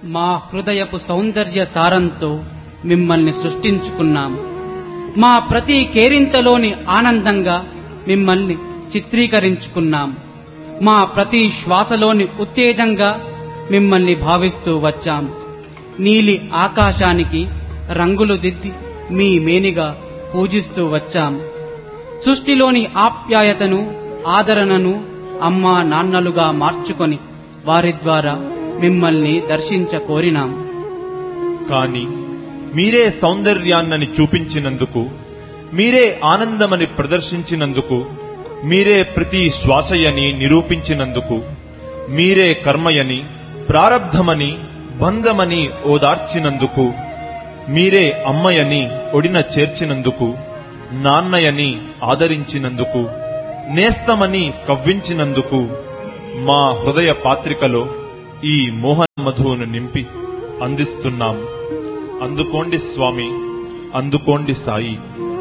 మా హృదయపు సౌందర్య సారంతో మిమ్మల్ని సృష్టించుకున్నాం మా ప్రతి కేరింతలోని ఆనందంగా మిమ్మల్ని చిత్రీకరించుకున్నాం మా ప్రతి శ్వాసలోని ఉత్తేజంగా మిమ్మల్ని భావిస్తూ వచ్చాం నీలి ఆకాశానికి రంగులు దిద్ది మీ మేనిగా పూజిస్తూ వచ్చాం సృష్టిలోని ఆప్యాయతను ఆదరణను అమ్మా నాన్నలుగా మార్చుకొని వారి ద్వారా మిమ్మల్ని దర్శించ కోరినాం కాని మీరే సౌందర్యాన్నని చూపించినందుకు మీరే ఆనందమని ప్రదర్శించినందుకు మీరే ప్రతి శ్వాసయని నిరూపించినందుకు మీరే కర్మయని ప్రారబ్ధమని బంధమని ఓదార్చినందుకు మీరే అమ్మయని ఒడిన చేర్చినందుకు నాన్నయని ఆదరించినందుకు నేస్తమని కవ్వించినందుకు మా హృదయ పాత్రికలో ఈ మోహన మధువును నింపి అందిస్తున్నాం అందుకోండి స్వామి అందుకోండి సాయి